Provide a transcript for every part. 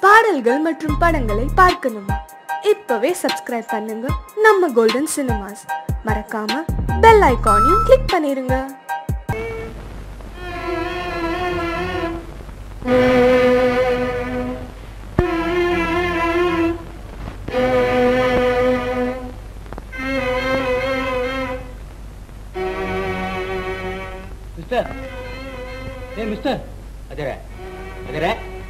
பாடல்கள் மற்றும் படங்களை பார்க்கணுமா இப்பவே சப்ஸ்கிரைப் பண்ணுங்க நம்ம கோல்டன் சினிமாஸ் மறக்காம பெல் ஐகானையும் கிளிக் பண்ணிருங்க மிஸ்டர் ஏ மிஸ்டர் அதிர அதிர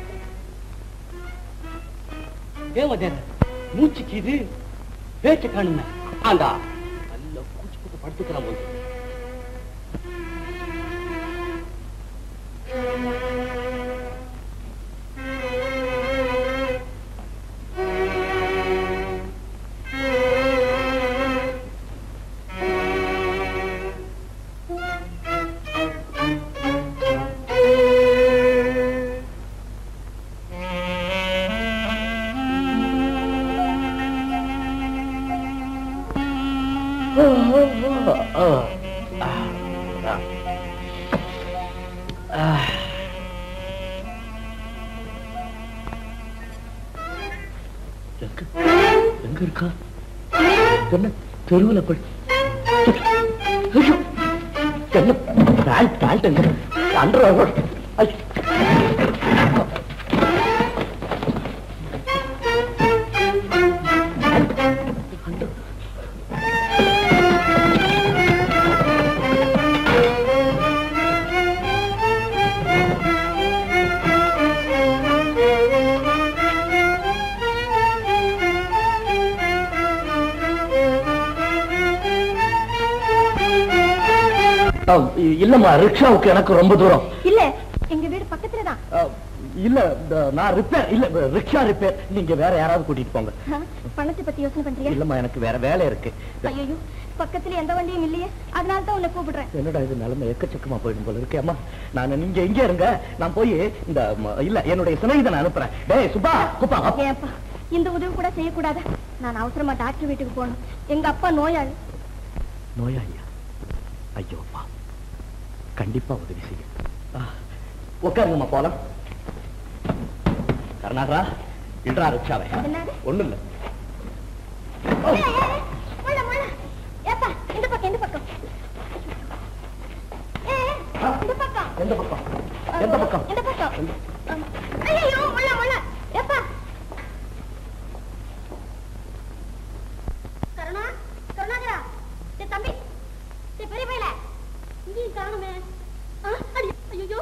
ஏன் அதிர மூச்சுக்கு இது பேச்ச காணுங்க ஆண்டா நல்ல கூச்சு போட்டு படுத்துக்கிறான் போது எங்க எங்க இருக்கா என்ன தெருவுல போய் ஐயோ! என்ன பேண்ட் பேண்ட் எங்க அண்டர் இல்லம்மா ரிக்ஷாவுக்கு எனக்கு ரொம்ப தூரம் இல்ல எங்க வீடு பக்கத்துல தான் அஹ், இல்ல இந்த நான் ரிப்பேர் இல்ல ரிக்ஷா ரிப்பேர் நீங்க வேற யாராவது கூட்டிட்டு போங்க பணத்தை பத்தி யோசனை பண்றியா இல்லம்மா எனக்கு வேற வேலை இருக்கு ஐயோ பக்கத்துல எந்த வண்டியும் இல்லையே அதனால தான் உன்னை கூப்பிடுறேன் என்னடா இது நிலைமை எக்கச்சக்கமா போயிடும் போல இருக்கே அம்மா நான் நீங்க எங்க இருங்க நான் போய் இந்த ம, இல்ல என்னுடைய சிநேகிதனை அனுப்புறேன் டேய் சுப்பா குப்பா அப்பா ஏப்பா இந்த உதவி கூட செய்யக்கூடாது நான் அவசரமா டாக்டர் வீட்டுக்கு போகணும் எங்க அப்பா நோயாளி நோயாளியா ஐயோ அப்பா கண்டிப்பா உதவி செய்யும் ஆ, உட்காருங்கம்மா போலாம் கருணாகரா இன்றா ரிக்ஷாவை என்னது? ஒண்ணும் இல்ல ஏய், ஏய், ஏய், முள்ள, முள்ள. ஏப்பா இந்த பக்கம் இந்த பக்கம் ஏய், ஏய், இந்த பக்கம் எந்த பக்கம் எந்த பக்கம் இந்த பக்கம் ஐயோ முள்ள முள்ள ஏப்பா கருணா கருணாகரா டேய் தம்பி டேய் பெரிய பையல இங்கேயும் காணுமே ஆ, அடி ஐயோ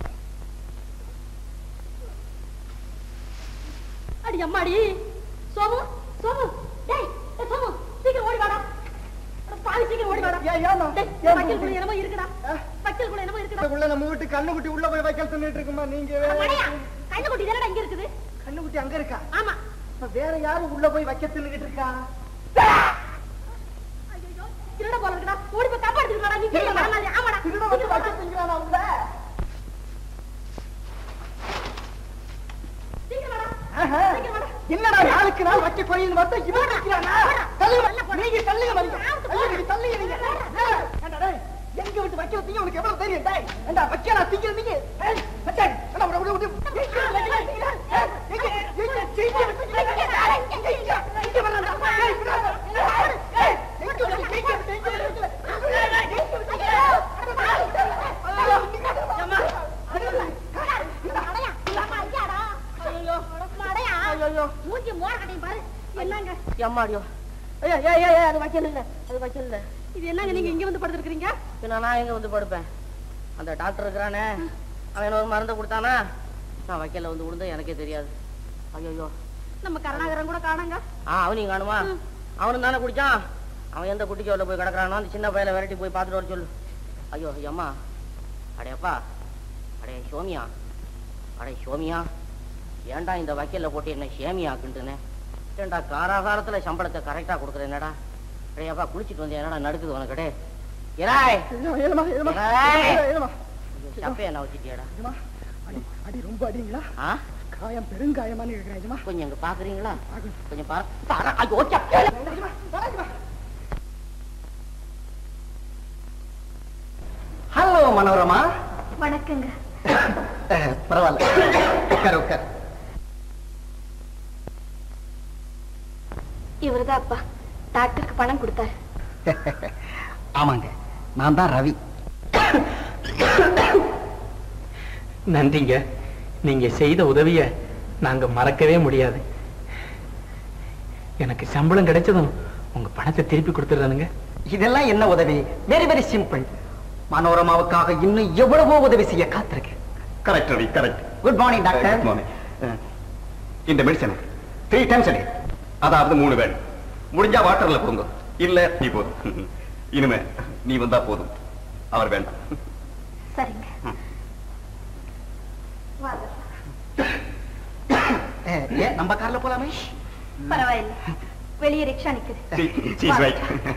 அடி அம்மாடி சோமு சோமு டேய் டேய் சோமு சீக்கிரம் ஓடி வாடா அட, பாவி சீக்கிரம் ஓடி வாடா ஏன், ஏம்மா? டேய் ஏன் வக்கீல் இப்படி? கூட என்னமோ இருக்குடா வக்கீல் கூட என்னமோ இருக்குடா உள்ள நம்ம வீட்டு கண்ணுக்குட்டி உள்ள போய் வைக்கல் தின்னுட்டு இருக்குமா நீங்க வேற மடையா கண்ணுக்குட்டி தானடா இங்க இருக்குது கண்ணுக்குட்டி அங்க இருக்கா ஆமா அப்ப வேற யாரும் உள்ள போய் வைக்க தின்னுகிட்டு இருக்கா ஐயோ திருட போல இருக்குடா ஓடி போய் காப்பாடுறா நீ கீழே வரமாதிரி ஆமாடா திருட வந்து வைக்க திங்கிறானா உள்ள சீக்கிரம் வாடா ஆஹா. சீக்கிரம் வாடா என்னடா நாளுக்கு நாள் வைக்க கோயில் பார்த்தா இவன் வைக்கிறானா தள்ளுங்க நீங்க தள்ளுங்க வந்து தள்ளுங்க தள்ளுங்க நீங்க ஏண்டா டேய், எங்க விட்டு வைக்கிற தீங்க உனக்கு எவ்வளவு தெரியும் டேய் ஏண்டா வைக்க நான் திங்கிற நீங்க ஏய், மச்சான், ஏண்டா, விடு, விடு, விடு. எங்க, எங்க, எங்க, ஏய், எங்க, எங்க, எங்க, எங்க, எங்க, எங்க வரலாம்டா? ஏய், விடாத. ஏய், எங்க விட்டு, எங்க விட்டு, எங்க விட்டு, எங்க விட்டு, எங்க விட்டு. மூஞ்சி மோர கட்டையும் பாரு என்னங்க அம்மாடியோ ஐயா ஏய் ஏய் ஏய், அது வைக்கல இல்ல அது வைக்கல இல்ல இது என்னங்க நீங்க இங்க வந்து படுத்துருக்கீங்க பின்ன நான் எங்க வந்து படுப்பேன் அந்த டாக்டர் இருக்கிறானே அவன் என்ன ஒரு மருந்தை கொடுத்தானா நான் வைக்கல வந்து விழுந்தா எனக்கே தெரியாது ஐயோ நம்ம கருணாகரன் கூட காணாங்க ஆ அவனையும் காணுமா அவனும் தானே குடிச்சான் அவன் எந்த குட்டிச்சோல போய் கிடக்குறானோ அந்த சின்ன பையல விரட்டி போய் பார்த்துட்டு வர சொல்லு ஐயோ அம்மா அடையப்பா அடே சோமியா அடே சோமியா ஏன்டா இந்த வக்கீல்ல போட்டு என்ன சேமியாக்குன்ட்டுனே ஏன்டா காராகாரத்துல சம்பளத்தை கரெக்டா கொடுக்குற என்னடா அடையப்பா குளிச்சிட்டு வந்து என்னடா நடுக்குது உனக்கு டே ஏறாய் ஏழுமா, ஏழுமா, ஏழுமா. ஏய். ஏழுமா. சப்பைய என்ன வச்சுட்டியாடா ஏழுமா, அடி அடி ரொம்ப அடிங்களா ஆ காயம் பெருங்காயமான்னு கேட்கிறேன் ஏஜமா கொஞ்சம் இங்க பாக்குறீங்களா பாக்கணும். கொஞ்சம் பாரு பாரு ஐயோ சப்பையில ஹலோ மனோரமா வணக்கங்க பரவாயில்ல உட்கார் உட்கார் இவர்தான் அப்பா டாக்டருக்கு பணம் கொடுத்தாரு ஆமாங்க நான் தான் ரவி நன்றிங்க நீங்க செய்த உதவிய நாங்க மறக்கவே முடியாது எனக்கு சம்பளம் கிடைச்சதும் உங்க பணத்தை திருப்பி கொடுத்துடுறானுங்க இதெல்லாம் என்ன உதவி வெரி வெரி சிம்பிள் மனோரமாவுக்காக இன்னும் எவ்வளவோ உதவி செய்ய காத்திருக்கேன் correct Ravi correct good morning doctor good morning இந்த மெடிசன் த்ரீ டைம்ஸ் அடே அதாவது மூணு வேணும் முடிஞ்சா வாட்டர்ல போங்க இல்ல நீ போதும் இனிமே நீ வந்தா போதும் அவர் வேண்டாம் சரிங்க வாங்க ஏன் நம்ம கார்ல போலாமே பரவாயில்லை வெளியே ரிக்ஷா நிக்குது She- she's right.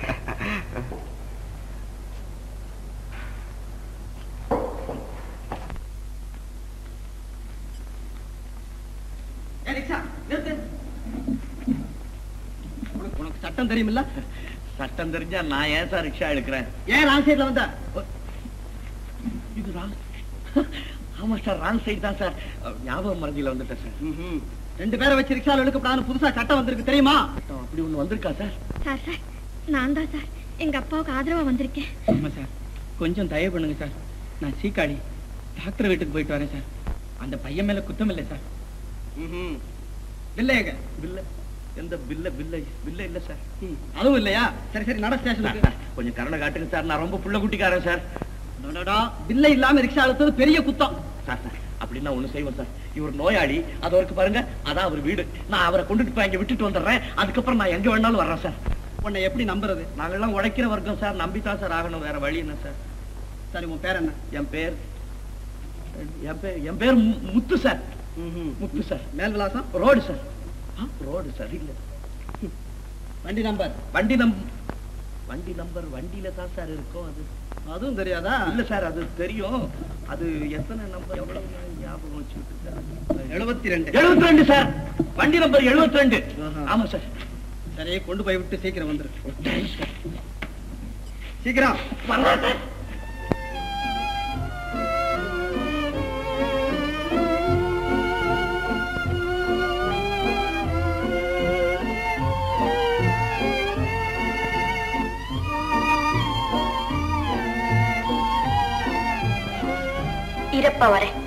உனக்கு உனக்கு சட்டம் தெரியுமில்ல சட்டம் தெரிஞ்சா நான் ஏன் சார் ரிக்ஷா எடுக்கிறேன் ஏன் ராங் சைடுல வந்த இது ராங் ஆமா சார் ராங் சைடு தான் சார் ஞாபகம் மறதியில வந்துட்டேன் சார் ரெண்டு பேரை வச்சு ரிக்ஷால எடுக்கப்படாதுன்னு புதுசா சட்டம் வந்திருக்கு தெரியுமா அப்படி ஒண்ணு வந்திருக்கா சார் சார் சார் நான் தான் சார் எங்க அப்பாவுக்கு ஆதரவா வந்திருக்கேன் ஆமா சார் கொஞ்சம் தயவு பண்ணுங்க சார் நான் சீக்காளி டாக்டர் வீட்டுக்கு போயிட்டு வரேன் சார் அந்த பையன் மேல குத்தம் இல்லை சார் இல்லையங்க பில்ல எந்த பில்ல பில்ல பில்ல இல்ல சார் அதுவும் இல்லையா சரி சரி நட ஸ்டேஷனுக்கு கொஞ்சம் கருணை காட்டுங்க சார் நான் ரொம்ப புள்ள குட்டிக்காரன் சார் அடடா, பில்லை இல்லாம ரிக்ஷா அழுத்தது பெரிய குத்தம் சார் சார் அப்படின்னா ஒண்ணு செய்வோம் சார் இவர் நோயாளி அது அவருக்கு பாருங்க அதான் அவர் வீடு நான் அவரை கொண்டுட்டு போய் அங்க விட்டுட்டு வந்துடுறேன் அதுக்கப்புறம் நான் எங்க வேணாலும் வர்றேன் சார் உன்னை எப்படி நம்புறது நாங்கெல்லாம் உழைக்கிற வர்க்கம் சார் நம்பித்தான் சார் ஆகணும் வேற வழி என்ன சார் சரி உன் பேர் என்ன என் பேர் என் பேர் என் பேர் மு- முத்து சார் முத்து சார் மேல் விலாசம் ரோடு சார் ரோடு சார் இல்ல வண்டி நம்பர் வண்டி நம் வண்டி நம்பர் வண்டியில தான் சார் இருக்கும் அது அதுவும் தெரியாதா இல்ல சார் அது தெரியும் அது எத்தனை நம்பர் எவ்வளவு ஞாபகம் வச்சுக்கிட்டு சார் எழுபத்தி ரெண்டு எழுபத்தி ரெண்டு சார் வண்டி நம்பர் எழுபத்தி ரெண்டு ஆஹா. ஆமா சார் சரி கொண்டு போய் விட்டு சீக்கிரம் வந்துரு சரி சார். சீக்கிரம் வரலாம் சார் இருப்ப வரேன்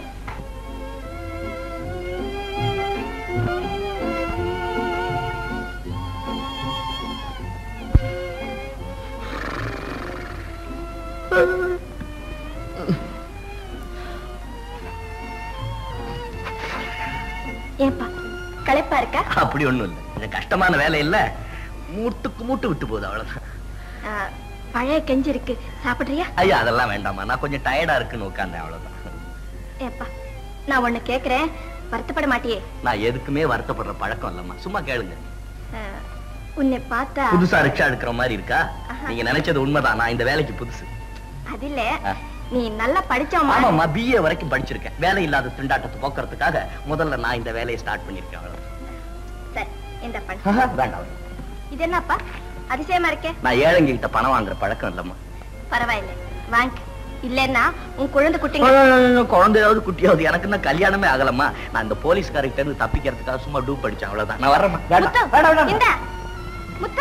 ஏன்பா களைப்பா இருக்கா அப்படி ஒண்ணும் இல்ல இது கஷ்டமான வேலை இல்ல மூட்டுக்கு மூட்டு விட்டு போகுது அவ்வளவுதான் ஆ, பழைய கெஞ்சி இருக்கு சாப்பிடுறியா ஐயா அதெல்லாம் வேண்டாமா நான் கொஞ்சம் டயர்டா இருக்குன்னு உட்கார்ந்தேன் அவ்வளவுதான் ஏப்பா நான் ஒண்ணு கேக்குறேன் வருத்தப்பட மாட்டியே நான் எதுக்குமே வருத்தப்படுற பழக்கம் இல்லம்மா சும்மா கேளுங்க ஆ, உன்னை பார்த்தா புதுசா ரிக்ஷா எடுக்கிற மாதிரி இருக்கா ஆஹா. நீங்க நினைச்சது உண்மைதான் நான் இந்த வேலைக்கு புதுசு அது இல்ல ஆ. நீ நல்லா படிச்சவமா ஆமாம்மா பிஏ வரைக்கும் படிச்சிருக்கேன் வேலை இல்லாத திண்டாட்டத்தை போக்குறதுக்காக முதல்ல நான் இந்த வேலையை ஸ்டார்ட் பண்ணிருக்கேன் அவ்வளவுதான். சரி இந்த பண்ண ஆஹா, வேண்டாம் இது என்னப்பா அதிசயமா இருக்கே நான் ஏழைங்க கிட்ட பணம் வாங்குற பழக்கம் இல்லம்மா பரவாயில்ல வாங்க இல்லன்னா உன் குழந்தை குட்டிங்க குழந்தையாவது குட்டியாவது எனக்கு இன்னும் கல்யாணமே ஆகலம்மா நான் இந்த போலீஸ்காரர்கிட்ட இருந்து தப்பிக்கிறதுக்காக சும்மா டூ படிச்சேன் அவ்வளவுதான் நான் வரேம்மா முத்து வேண்டாம் வேண்டாம் வேண்டாம் இந்த முத்து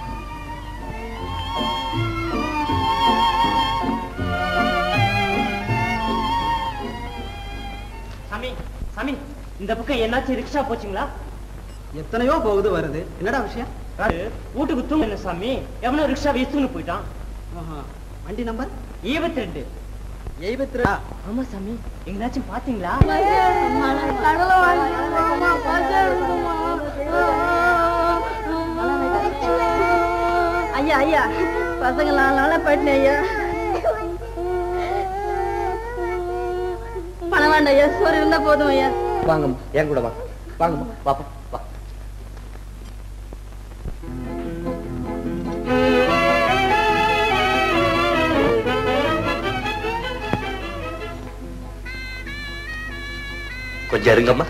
சாமி சாமி இந்த பக்கம் என்னாச்சு ரிக்ஷா போச்சுங்களா எத்தனையோ போகுது வருது என்னடா விஷயம் வீட்டுக்கு தூங்க என்ன சாமி எவனோ ரிக்ஷா வீசுன்னு போயிட்டான் ஆஹா. வண்டி நம்பர் இருபத்தி ரெண்டு எழுபத்தி ரெண்டு ஆமா சாமி எங்கனாச்சும் பாத்தீங்களா ஐயா ஐயா பசங்க நாளால போயிட்டேன் ஐயா பணம் வேண்டாம் ஐயா சோறு இருந்தா போதும் ஐயா வாங்கம்மா என் கூட வா வாங்கம்மா வாப்பா வா கொஞ்சம் இருங்கம்மா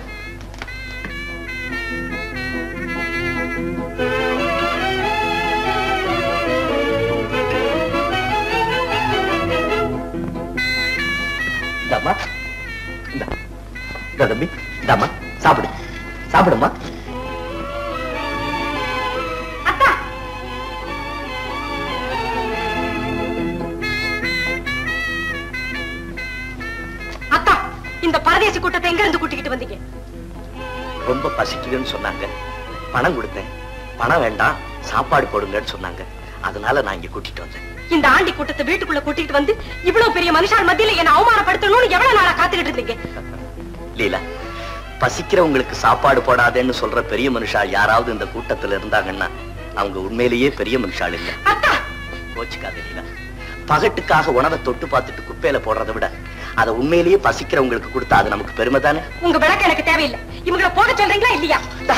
இந்தாம்மா இந்தா இந்தா தம்பி இந்தாம்மா சாப்பிடு சாப்பிடுமா இந்த பரதேசி கூட்டத்தை எங்க இருந்து கூட்டிக்கிட்டு வந்தீங்க ரொம்ப பசிக்குதுன்னு சொன்னாங்க பணம் கொடுத்தேன் பணம் வேண்டாம் சாப்பாடு போடுங்கன்னு சொன்னாங்க அதனால நான் இங்க கூட்டிட்டு வந்தேன் இந்த ஆண்டி கூட்டத்தை வீட்டுக்குள்ள கூட்டிட்டு வந்து இவ்வளவு பெரிய மனுஷால் மத்தியில என்ன அவமானப்படுத்தணும்னு எவ்வளவு நாளா காத்துக்கிட்டு இருந்தீங்க லீலா பசிக்கிறவங்களுக்கு சாப்பாடு போடாதேன்னு சொல்ற பெரிய மனுஷாள் யாராவது இந்த கூட்டத்துல இருந்தாங்கன்னா அவங்க உண்மையிலேயே பெரிய மனுஷாள் இல்ல அத்தா கோச்சுக்காத லீலா பகட்டுக்காக உணவை தொட்டு பார்த்துட்டு குப்பையில போடுறதை விட அதை உண்மையிலேயே பசிக்கிறவங்களுக்கு கொடுத்தா அது நமக்கு பெருமை தானே உங்க விளக்கு எனக்கு தேவையில்லை இவங்கள போக சொல்றீங்களா இல்லையா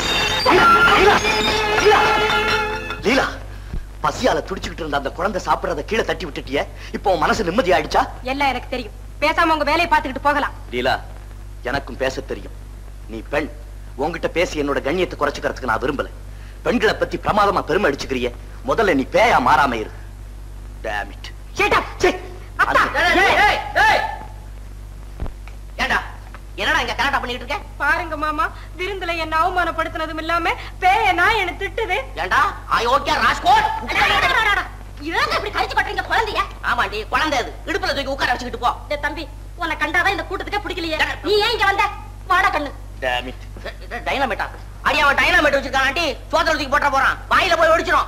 லீலா பசியால துடிச்சுக்கிட்டு இருந்த அந்த குழந்தை சாப்பிடறத கீழே தட்டி விட்டுட்டிய இப்போ உன் மனசு நிம்மதி ஆயிடுச்சா எல்லாம் எனக்கு தெரியும் பேசாம உங்க வேலையை பார்த்துக்கிட்டு போகலாம் லீலா எனக்கும் பேச தெரியும் நீ பெண் உன்கிட்ட பேசி என்னோட கண்ணியத்தை குறைச்சுக்கிறதுக்கு நான் விரும்பல பெண்களை பத்தி பிரமாதமா பெருமை அடிச்சுக்கிறிய முதல்ல நீ பேயா மாறாம இரு Damn it. Shut up. அத்தா ஏய், ஏய், ஏய், ஏய். ஏண்டா என்னடா இங்க கலாட்டா பண்ணிட்டு இருக்க பாருங்க மாமா விருந்துல என்ன அவமானப்படுத்தினதும் இல்லாம பேய நான் என்ன திட்டுது ஏண்டா ஐ ஓகே ராஸ்கோட் இதாங்க இப்படி கழிச்சு பண்றீங்க குழந்தைய ஆமாண்டி குழந்தை அது இடுப்புல தூக்கி உட்கார வச்சுக்கிட்டு போ டேய் தம்பி உன்னை கண்டாதான் இந்த கூட்டத்துக்கே பிடிக்கலையே நீ ஏன் இங்க வந்த வாடா கண்ணு Damn it. டைனாமேட்டா அடி அவன் டைனாமேட் வச்சிருக்கான் ஆண்டி சோதனை தூக்கி போட்ட போறான் வாயில போய் ஒடிச்சிரும்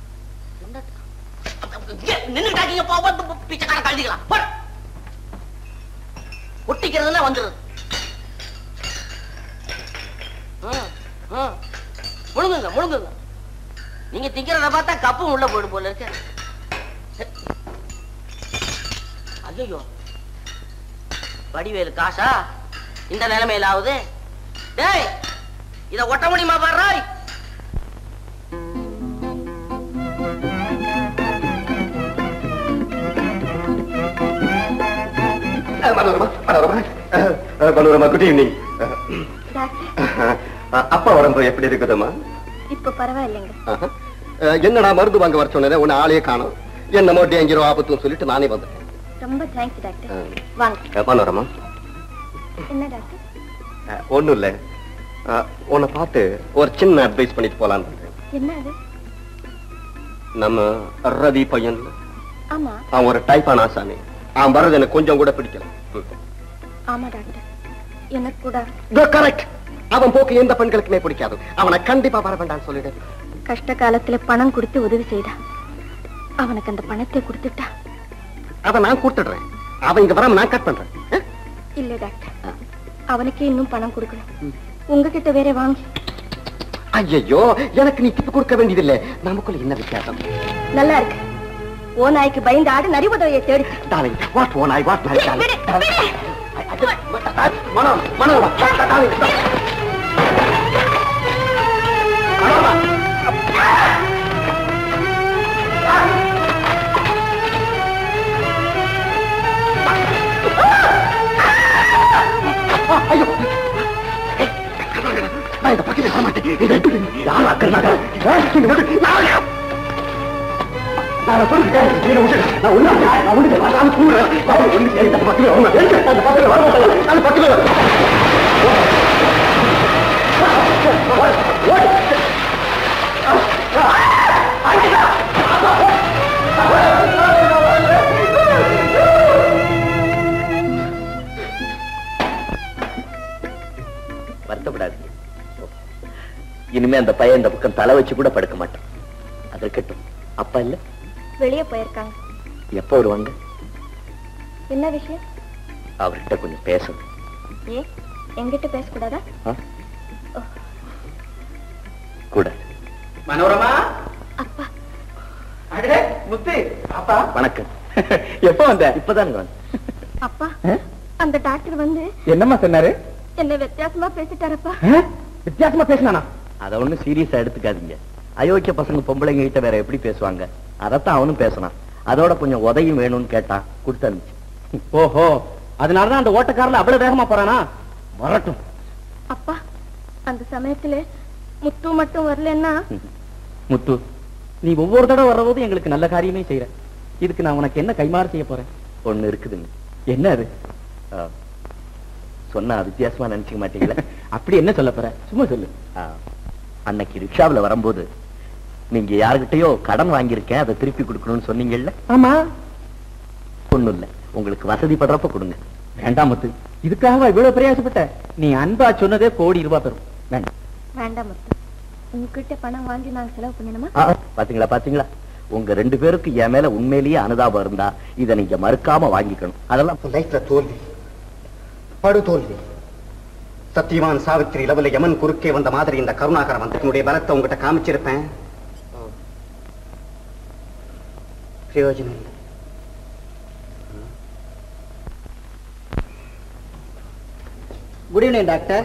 நின்னுட்டாக்கீங்க போ போ, போ, பிச்சைக்கார கழுதிக்கலாம் போ ஒட்டிக்கிறதுன்னா வந்துருது ம், ம். முழுங்குங்க முழுங்குங்க நீங்க திங்கிறத பார்த்தா கப்பும் உள்ள போயிடு போல இருக்கு ஐயோ வடிவேலு காசா இந்த நிலைமையில ஆகுது டேய் இத ஒட்ட முடியுமா பாரு மனோரமா மனோரமா அஹ், அஹ், மனோரமா குட் ஈவினிங் அப்பா உடம்பு எப்படி இருக்குதுமா இப்ப பரவாயில்லைங்க ஆஹா. அஹ், என்னடா மருந்து வாங்க வர சொன்னேன் உன்னை ஆளே காணும் என்னமோ டேஞ்சரோ ஆபத்துன்னு சொல்லிட்டு நானே வந்துட்டேன் ரொம்ப தேங்க்ஸ் டாக்டர் அஹ், வாங்க அஹ், மனோரமா என்ன டாக்டர் அஹ், ஒண்ணும் இல்ல அஹ், உன்னை பார்த்து ஒரு சின்ன அட்வைஸ் பண்ணிட்டு போலான்னு இருக்கேன். என்ன அது நம்ம ரவி பையன் ஆமா அவன் ஒரு டைப்பான ஆசாமி அவன் வர்றது எனக்கு கொஞ்சம் கூட பிடிக்கல ஆமா டாக்டர் எனக்கு கூட கரெக்ட் அவன் போக்கு எந்த பெண்களுக்குமே பிடிக்காது அவனை கண்டிப்பா வர வேண்டாம்னு சொல்லிடு கஷ்ட காலத்துல பணம் கொடுத்து உதவி செய்தா அவனுக்கு அந்த பணத்தை கொடுத்துட்டா அதை நான் கொடுத்துடுறேன் அவன் இங்க வராம நான் கட் பண்றேன் அஹ்? இல்ல டாக்டர் அவனுக்கே இன்னும் பணம் கொடுக்கணும் உங்ககிட்ட வேற வாங்கி ஐயையோ எனக்கு நீ டிப்பு கொடுக்க வேண்டியதில்லை நமக்குள்ள என்ன வித்தியாசம் நல்லா இருக்கு ஓ நாய்க்கு பயந்து ஆடு நரி உதவியை தேடி டாலிங் வாட் ஓ நாய் வாட் நாய் விடு, விடு. மனம் மனம் டாலிங் ஐயோ நான் இந்த பக்கத்துல வர மாட்டேன் இதை விட்டு யார் அக்கறாங்க நான் சொல்லிட்டேன் நீங்க விட்டு நான் ஒண்ணு நான் ஒண்ணு நான் கூட நான் ஒண்ணு சரி அந்த பக்கத்துல வர மாட்டேன் அந்த பக்கத்துல வர மாட்டேன் அந்த பக்கத்துல வருத்தப்படாதீங்க இனிமே அந்த பையன் இந்த பக்கம் தலை வச்சு கூட படுக்க மாட்டான் அது இருக்கட்டும் அப்பா இல்ல வெளியே போயிருக்காங்க எப்ப வருவாங்க என்ன விஷயம் அவர்கிட்ட கொஞ்சம் பேசணும் ஏ என்கிட்ட பேசக்கூடாதா ஆ? கூட மனோரமா அப்பா அடே முத்து அப்பா வணக்கம் எப்ப வந்த இப்பதானுங்க வந்தேன். அப்பா அந்த டாக்டர் வந்து என்னம்மா சொன்னாரு என்ன வித்தியாசமா பேசிட்டாரப்பா வித்தியாசமா பேசினானா அதை ஒண்ணும் சீரியஸா எடுத்துக்காதீங்க அயோக்கிய பசங்க பொம்பளைங்க கிட்ட வேற எப்படி பேசுவாங்க அதத்தான் அவனும் பேசினான் அதோட கொஞ்சம் உதவியும் வேணும்னு கேட்டான் கொடுத்து அனுப்பிச்சு ஓஹோ அதனாலதான் அந்த ஓட்டக்காரல அவ்வளவு வேகமா போறானா வரட்டும் அப்பா அந்த சமயத்துல முத்து மட்டும் வரலன்னா முத்து நீ ஒவ்வொரு தடவை வர்றபோது எங்களுக்கு நல்ல காரியமே செய்யற இதுக்கு நான் உனக்கு என்ன கைமாறு செய்ய போறேன் ஒண்ணு இருக்குதுங்க என்ன அது ஆ. சொன்னா வித்தியாசமா நினைச்சுக்க மாட்டீங்களா அப்படி என்ன சொல்ல போற சும்மா சொல்லு ஆ. அன்னைக்கு ரிக்ஷாவுல வரும்போது நீங்க யாருகிட்டயோ கடன் வாங்கியிருக்கேன் அதை திருப்பி கொடுக்கணும்னு சொன்னீங்கல்ல ஆமா ஒண்ணும் இல்ல உங்களுக்கு வசதி படுறப்ப கொடுங்க வேண்டாம் முத்து இதுக்காக இவ்வளவு பிரயாசப்பட்ட நீ அன்பா சொன்னதே கோடி ரூபாய் பெறும் வேண்டாம் வேண்டாம் முத்து உங்ககிட்ட பணம் வாங்கி நாங்க செலவு பண்ணணுமா ஆ, பாத்தீங்களா பாத்தீங்களா உங்க ரெண்டு பேருக்கு என் மேல உண்மையிலேயே அனுதாபம் இருந்தா இதை நீங்க மறுக்காம வாங்கிக்கணும் அதெல்லாம் லைஃப்ல தோல்வி படு தோல்வி சத்தியவான் சாவித்திரி லெவலில் யமன் குறுக்கே வந்த மாதிரி இந்த கருணாகரம் வந்து என்னுடைய பலத்தை உங்ககிட்ட காமிச்சிருப்பேன் பிரயோஜனம் இல்லை குட் ஈவினிங் டாக்டர்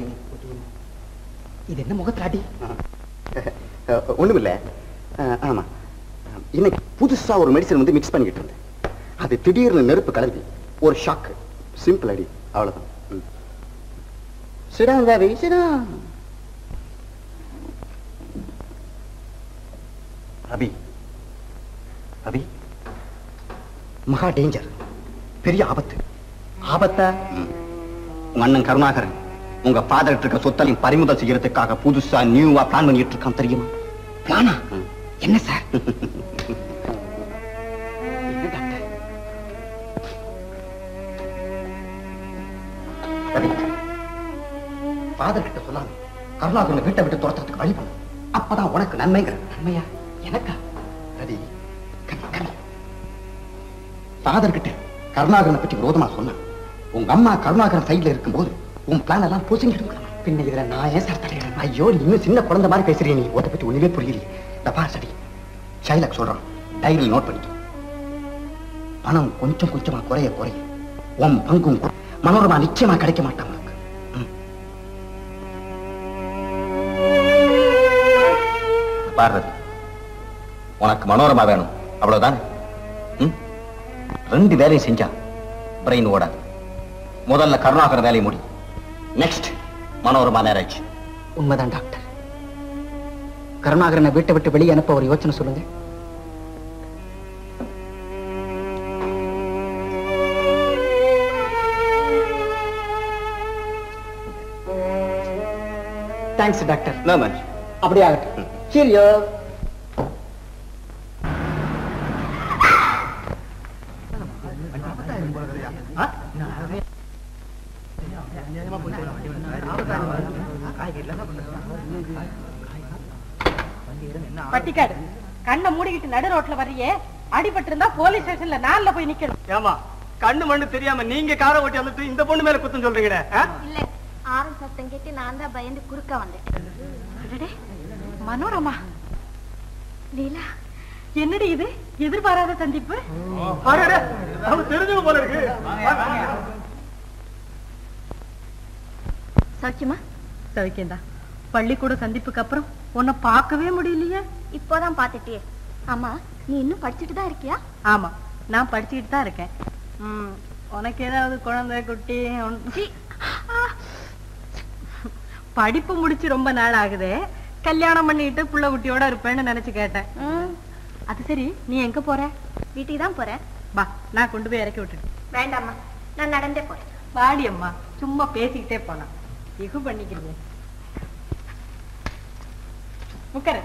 இது என்ன முகத்தாடி ஒண்ணுமில்ல அஹ், ஆமா இன்னைக்கு புதுசா ஒரு மெடிசன் வந்து மிக்ஸ் பண்ணிக்கிட்டு இருந்தேன் அது திடீர்னு நெருப்பு கலந்து ஒரு ஷாக் சிம்பிள் அடி அவ்வளவுதான் ம். சிடான் வேவி சிடான் அபி அபி மகா டேஞ்சர் பெரிய ஆபத்து ஆபத்தா ம். உங்க அண்ணன் கருணாகரன் உங்க ஃபாதர் இருக்க சொத்தலையும் பறிமுதல் செய்யறதுக்காக புதுசா நியூவா பிளான் பண்ணிட்டு இருக்கான் தெரியுமா பிளானா ம். என்ன சார் என்ன டாக்டர்? ரவி, ஃபாதர் கிட்ட சொல்லாம கருணாகரனை வீட்டை விட்டு துரத்துறதுக்கு வழி பண்ணு அப்பதான் உனக்கு நன்மைங்கிற நன்மையா எனக்கா ரவி கம்மி கம்மி ஃபாதர் கிட்ட கருணாகரனை பற்றி விரோதமா சொன்னான் உங்க அம்மா கருணாகரன் சைடுல இருக்கும்போது உன் பிளான் எல்லாம் போச்சுங்க பின்ன இதுல நான் ஏன் சார் தலையிடணும் ஐயோ நீ இன்னும் சின்ன குழந்தை மாதிரி பேசுறீ நீ அதை பத்தி ஒண்ணுமே புரியலையே இந்த பார் சரி ஷைலக் சொல்றான் டைரியில் நோட் பண்ணிக்க பணம் கொஞ்சம் கொஞ்சமா குறைய குறைய உன் பங்கும் கு- மனோரமா நிச்சயமா கிடைக்க மாட்டான் உனக்கு ம். பாரதி உனக்கு மனோரமா வேணும் அவ்வளவுதான் ம்? ரெண்டு வேலையும் செஞ்சா பிரெயின் ஓடாது முதல்ல கருணாகர வேலையை முடி நெக்ஸ்ட் மனோரமா மேரேஜ் உண்மைதான் டாக்டர் கருணாகரனை வீட்டை விட்டு வெளியே அனுப்ப ஒரு யோசனை சொல்லுங்க தேங்க்ஸ் டாக்டர் No much. அப்படியே ஆகட்டும் சீரியோ பட்டிக்காடு கண்ணை மூடிக்கிட்டு நடு ரோட்ல வர்றியே அடிபட்டு இருந்தா போலீஸ் ஸ்டேஷன்ல நாள்ல போய் நிக்கணும் ஏமா கண்ணு மண்ணு தெரியாம நீங்க காரை ஓட்டி வந்துட்டு இந்த பொண்ணு மேல குத்தம் சொல்றீங்கடே இல்ல ஆரன் சத்தம் கேட்டு நான் தான் பயந்து குறுக்க வந்தேன் அடடே, மனோரமா லீலா என்னடி இது எதிர்பாராத சந்திப்பு அவங்க தெரிஞ்சவங்க போல இருக்கு சௌக்கியமா சௌக்கியம்டா பள்ளிக்கூட சந்திப்புக்கு அப்புறம் உன்னை பார்க்கவே முடியலையே இப்போதான் பாத்துட்டியே ஆமா நீ இன்னும் படிச்சுட்டு தான் இருக்கியா ஆமா நான் படிச்சுக்கிட்டு தான் இருக்கேன் ம், உனக்கு ஏதாவது குழந்தை குட்டி ஒண்ணு- படிப்பு முடிச்சு ரொம்ப நாள் ஆகுதே கல்யாணம் பண்ணிட்டு புள்ள குட்டியோட இருப்பேன்னு நினைச்சு கேட்டேன் அது சரி நீ எங்க போற வீட்டுக்கு தான் போறேன் வா நான் கொண்டு போய் இறக்கி விட்டுட்டு வேண்டாம்மா நான் நடந்தே போறேன் வாடி அம்மா சும்மா பேசிக்கிட்டே போலாம் இகு பண்ணிக்கிறீங்க உட்காரு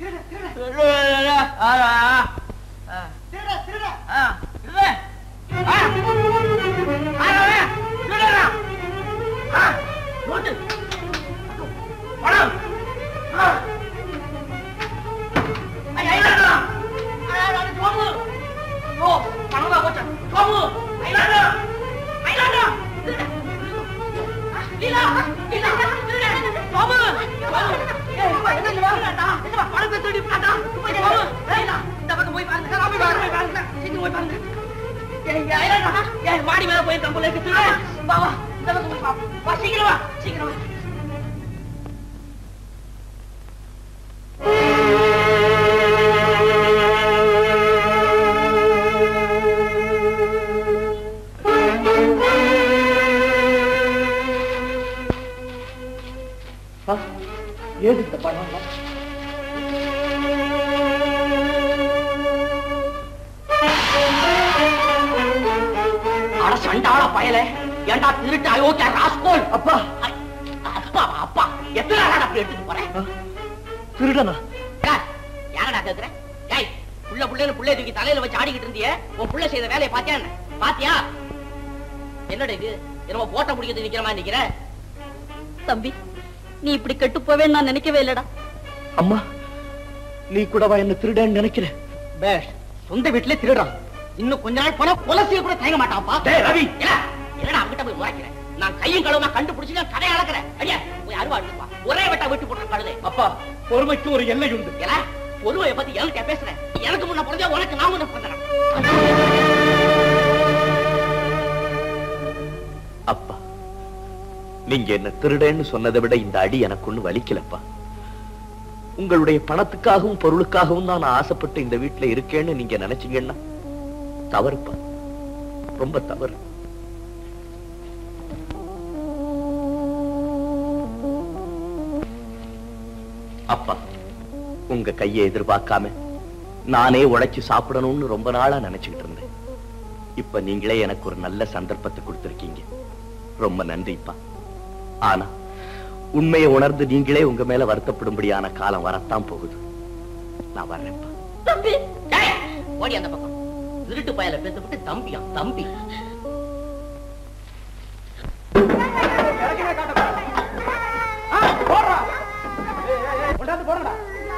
மாடி மேல போயிருக்கான் போல இருக்கு வா வா இந்த பக்கம் போய் வா. வா சீக்கிரம் வா சீக்கிரம் வா ஏது இந்த பணம் அட சண்டாள பயல ஏண்டா திருட்டு அயோக்கிய ராஸ்கோல் அப்பா ஐ, அப்பா அப்பா எத்தனை நாளா அப்படி எடுத்துட்டு போறேன் திருடனா யார்? யாரடா கேக்குற ஏய் புள்ள புள்ளைன்னு புள்ளைய தூக்கி தலையில வச்சு ஆடிக்கிட்டு இருந்தியே உன் புள்ள செய்த வேலையை பாத்தியா என்ன? பாத்தியா என்னடா இது என்னமோ போட்ட முடிக்கிறது நிக்கிற மாதிரி நிக்கிற தம்பி நீ இப்படி கெட்டு போவேன்னு நான் நினைக்கவே இல்லடா அம்மா நீ கூடவா என்ன திருடன்னு நினைக்கிற பேஷ் சொந்த வீட்டுல திருடுறான் இன்னும் கொஞ்ச நாள் போனா கொலை செய்ய கூட தயங்க மாட்டான்ப்பா டேய், ரவி. இல்ல, இல்லடா அவங்கிட்ட போய் முறைக்கிறேன் நான் கையும் களவுமா கண்டுபிடிச்சு நான் கதையை அளக்குறேன் ஐயா போய் அருவா எடுத்துப்பா ஒரே வெட்டா விட்டு போட்டு கழுதை அப்பா பொறுமைக்கு ஒரு எல்லை உண்டு ஏல பொறுமையை பத்தி என்கிட்ட பேசுறேன் எனக்கு முன்ன பிறந்தா உனக்கு நான் முன்ன பிறந்தேன் அப்பா நீங்க என்ன திருடன்னு சொன்னதை விட இந்த அடி எனக்கு ஒண்ணு வலிக்கலப்பா உங்களுடைய பணத்துக்காகவும் பொருளுக்காகவும் தான் நான் ஆசைப்பட்டு இந்த வீட்டுல இருக்கேன்னு நீங்க நினைச்சீங்கன்னா தவறுப்பா ரொம்ப தவறு அப்பா உங்க கையை எதிர்பார்க்காம நானே உழைச்சு சாப்பிடணும்னு ரொம்ப நாளா நினைச்சுக்கிட்டு இருந்தேன் இப்ப நீங்களே எனக்கு ஒரு நல்ல சந்தர்ப்பத்தை கொடுத்திருக்கீங்க ரொம்ப நன்றிப்பா ஆனா உண்மையை உணர்ந்து நீங்களே உங்க மேல வருத்தப்படும்படியான காலம் வரத்தான் போகுது நான் வர்றேன்ப்பா தம்பி ஏய், ஓடி அந்த பக்கம் திருட்டு பயல பேத்து விட்டு தம்பியா தம்பி கொண்டாந்து போடுங்கடா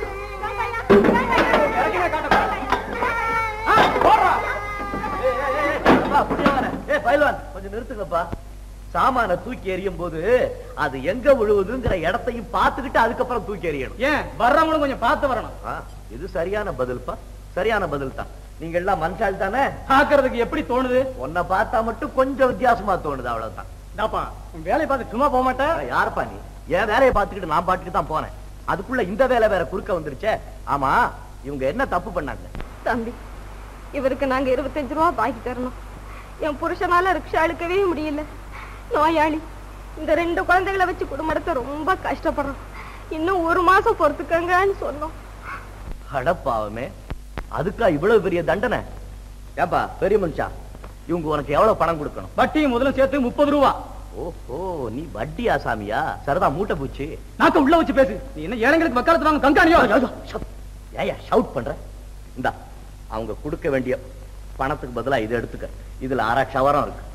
இறக்கிவே காட்டப்பா ஆ, போடுறா ஏய், ஏய், ஏய், அப்பா, புடிச்சவனே. ஏய், பைல்வான், கொஞ்சம் நிறுத்துங்கப்பா சாமான தூக்கி எறியும் போது அது எங்க விழுவுதுங்கிற இடத்தையும் பார்த்துக்கிட்டு அதுக்கப்புறம் தூக்கி எறியணும் ஏன் வர்றவங்களும் கொஞ்சம் பார்த்து வரணும் ஆ, இது சரியான பதில்ப்பா சரியான பதில் தான் நீங்க எல்லாம் மனுஷால் தானே பாக்குறதுக்கு எப்படி தோணுது உன்னை பார்த்தா மட்டும் கொஞ்சம் வித்தியாசமா தோணுது அவ்வளவுதான் தாப்பா உன் வேலையை பார்த்து சும்மா போக மாட்டேன் அட, யாருப்பா நீ என் வேலையை பார்த்துக்கிட்டு நான் பாட்டுக்கு தான் போனேன் அதுக்குள்ள இந்த வேலை வேற குறுக்க வந்துருச்சே ஆமா இவங்க என்ன தப்பு பண்ணாங்க தம்பி இவருக்கு நாங்க இருபத்தஞ்சு ரூபா பாக்கி தரணும் என் புருஷனால ரிக்ஷா இழுக்கவே முடியல நோயாளி இந்த ரெண்டு குழந்தைகளை வச்சு குடும்பத்தை ரொம்ப கஷ்டப்படுறோம் இன்னும் ஒரு மாசம் பொறுத்துக்கங்கன்னு சொன்னோம் அடப்பாவமே அதுக்கா இவ்வளவு பெரிய தண்டனை ஏப்பா பெரிய மனுஷா இவங்க உனக்கு எவ்வளவு பணம் கொடுக்கணும் வட்டியும் முதல்ல சேர்த்து முப்பது ரூபா ஓஹோ நீ வட்டி ஆசாமியா சரிதா மூட்டை பூச்சி நாக்க உள்ள வச்சு பேசு நீ என்ன ஏழைங்களுக்கு வக்காலத்து வாங்க கண்காணியோ ஏயா ஷவுட் பண்ற இந்தா அவங்க கொடுக்க வேண்டிய பணத்துக்கு பதிலா இதை எடுத்துக்க இதுல அரை ஷவரம் இருக்கு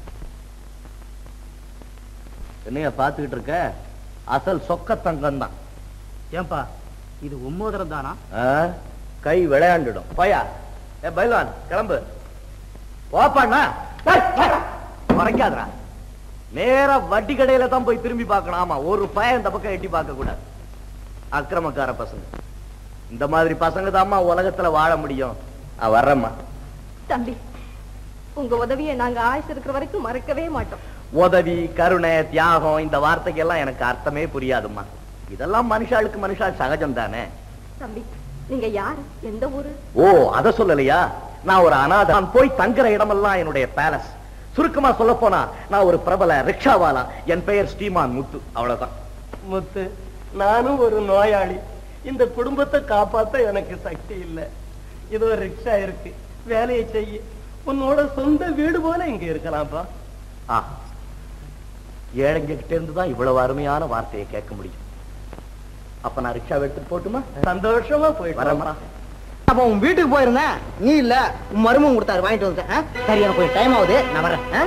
என்னைய பாத்துக்கிட்டு இருக்க அசல் சொக்க தங்கம் தான் ஏன்பா இது உம்மோதரம் தானா கை விளையாண்டுடும் போயா ஏ பைல்வான் கிளம்பு போப்பாண்ணா குறைக்காதரா நேரா வட்டி கடையில தான் போய் திரும்பி பார்க்கணும் ஆமா ஒரு பையன் இந்த பக்கம் எட்டி பார்க்க கூடாது அக்கிரமக்கார பசங்க இந்த மாதிரி பசங்க தாம்மா உலகத்துல வாழ முடியும் நான் வர்றேம்மா தம்பி உங்க உதவியை நாங்க ஆயுசு இருக்கிற வரைக்கும் மறக்கவே மாட்டோம் உதவி கருணை தியாகம் இந்த வார்த்தைக்கெல்லாம் எனக்கு அர்த்தமே புரியாதும்மா இதெல்லாம் மனுஷாளுக்கு மனுஷால் சகஜம் தானே தம்பி நீங்க யாரு எந்த ஊரு ஓ அத சொல்லலையா நான் ஒரு அனாதை நான் போய் தங்குற இடமெல்லாம் என்னுடைய பேலஸ் சுருக்கமா சொல்ல போனா நான் ஒரு பிரபல ரிக்ஷாவாலா என் பெயர் ஸ்ரீமான் முத்து அவ்வளவுதான் முத்து நானும் ஒரு நோயாளி இந்த குடும்பத்தை காப்பாத்த எனக்கு சக்தி இல்ல இதோ ரிக்ஷா இருக்கு வேலையை செய்ய உன்னோட சொந்த வீடு போல இங்க இருக்கலாம்ப்பா ஆ ஏழைங்க கிட்ட இருந்து தான் இவ்வளவு அருமையான வார்த்தையை கேட்க முடியும் அப்ப நான் ரிக்ஷா எடுத்துட்டு போட்டுமா சந்தோஷமா போயிட்டு வரமா அப்ப உன் வீட்டுக்கு போயிருந்தேன் நீ இல்ல உன் மருமகன் கொடுத்தாரு வாங்கிட்டு வந்துட்டேன் ஆ? சரி எனக்கு கொஞ்சம் டைம் ஆகுது நான் வரேன் ஆ?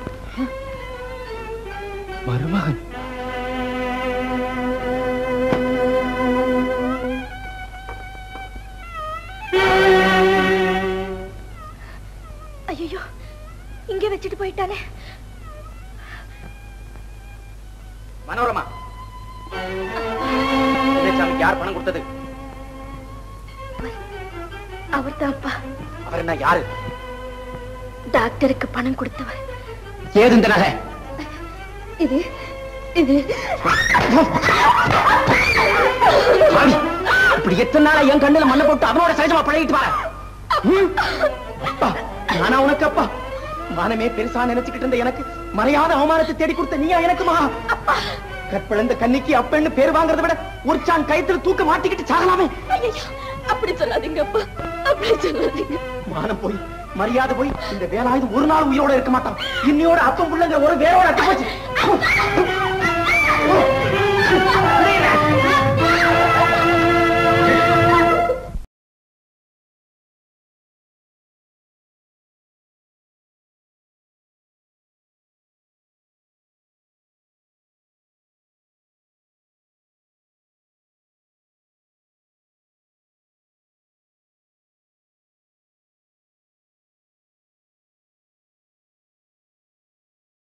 மருமகன் ஐயோ இங்கே வச்சுட்டு போயிட்டானே மனோரமா சாமிக்கு யார் பணம் கொடுத்தது அவர் தான்ப்பா அவர் என்ன யாரு டாக்டருக்கு பணம் கொடுத்தவர் ஏது இந்த நகை இது இது மாமி, இப்படி எத்தனை நாளா என் கண்ணுல மண்ணை போட்டு அவனோட சகஜமா பழகிட்டு வர ம்? அப்பா, நானா உனக்கு அப்பா மானமே பெருசா நினைச்சுக்கிட்டு இருந்த எனக்கு மறையாத அவமானத்தை தேடி கொடுத்த நீயா எனக்குமா கற்பிழந்த கன்னிக்கு அப்பன்னு பேர் வாங்குறதை விட ஒரு சான் கயித்துல தூக்க மாட்டிக்கிட்டு சாகலாமே அப்படி சொல்லாதீங்க அப்பா அப்படி சொல்லாதீங்க மானம் போய் மரியாதை போய் இந்த வேலாயுது ஒரு நாள் உயிரோட இருக்க மாட்டான் இன்னையோட அப்பம் புள்ளங்க ஒரு வேரோட அட்டு போச்சு